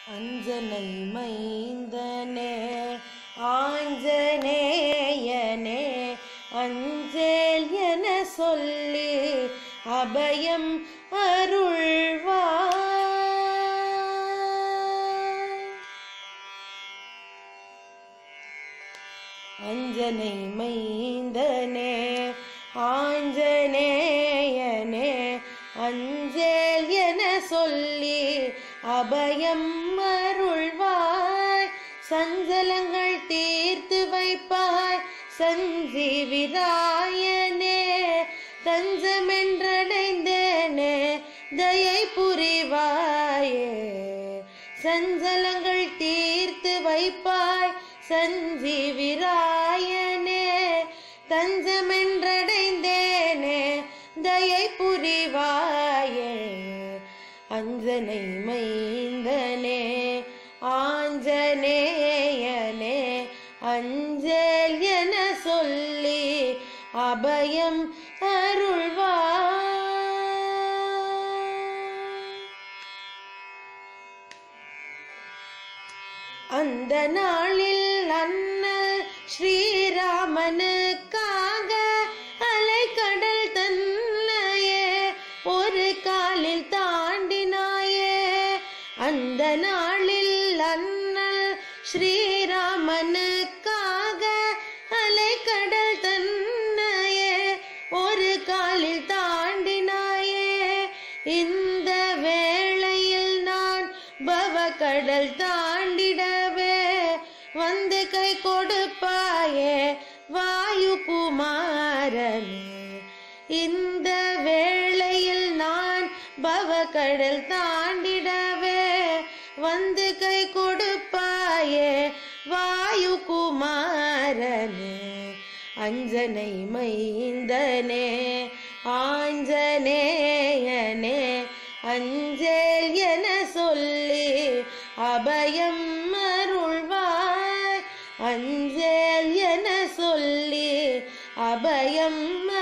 அஞ்சனை மைந்தனே ஆஞ்சநேயனே அஞ்சேல் என சொல்லி அபயம் அருள்வாய் அஞ்சனை மைந்தனே ஆஞ்சநேயனே அஞ்சேல் என சொல்லி அபயம் அருள்வாய் சஞ்சலங்கள் தீர்த்து வைப்பாய் சஞ்சீவிராயனே தஞ்சமென்றடைந்தேனே தயை புரிவாயே சஞ்சலங்கள் தீர்த்து வைப்பாய் சஞ்சீவிராயனே தஞ்சமென்றடைந்தேனே தயை புரிவாயே அஞ்சனை மைந்தனே ஆஞ்சநேயனே அஞ்சேல் என சொல்லி அபயம் அருள்வாய் அந்த நாளில் அண்ணல் ஸ்ரீராமனுக்காக அலைக்கடல் தன்னையே ஒரு காலில் தாண்டினாயே அந்த நாளில் அண்ணல் ஸ்ரீராமனுக்காக அலைக்கடல் தன்னையே ஒரு காலில் தாண்டினாயே இந்த வேளையில் நான் பவக்கடல் தாண்டிடவே வந்து கை கொடுப்பாயே வாயு குமாரனே இந்த வேளையில் நான் பவக்கடல் தாண்டிடவே வந்து கை கொடுப்பாயே வாயு குமாரனே அஞ்சனை மைந்தனே ஆஞ்சநேயனே அஞ்சேல் என சொல்லி அபயம் அருள்வாய் அஞ்சேல் என சொல்லி அபயம்